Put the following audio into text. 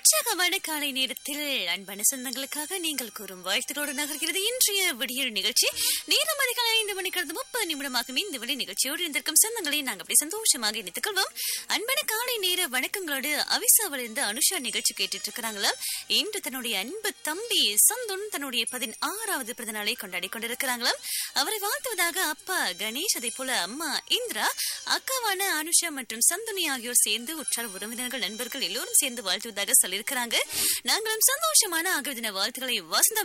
உற்சாகமான காலை நேரத்தில் அன்பான சொந்தங்களுக்காக நீங்கள் கூறும் வாழ்த்துக்களோடு நகர்கிறது இன்றைய விடியல் நிகழ்ச்சி நேரம் அதிகாலை ஐந்து மணிக்கிறது முப்பது நிமிடமாகும் இந்த விடி நிகழ்ச்சியோடு இருந்திருக்கும் சொந்தங்களை நாங்கள் அப்படி சந்தோஷமாக இணைத்துக் கொள்வோம் அன்பான காலை நேர வணக்கங்களோடு அவிசாவில் இருந்து அனுஷா நிகழ்ச்சி கேட்டுட்டு இருக்கிறாங்களா இன்று தன்னுடைய அன்பு தம்பி சந்துன் தன்னுடைய பதினாறாவது பிறந்தநாளை கொண்டாடி கொண்டிருக்கிறாங்களாம் அவரை வாழ்த்துவதாக அப்பா கணேஷ் அதே போல அம்மா இந்திரா அக்காவான அனுஷா மற்றும் சந்துனி ஆகியோர் சேர்ந்து உற்றார் உறவினர்கள் நண்பர்கள் எல்லோரும் சேர்ந்து வாழ்த்துவதாக சொல்லியிருக்கிறாங்க நாங்களும் சந்தோஷமான ஆகிய தின வாழ்த்துக்களை வசந்த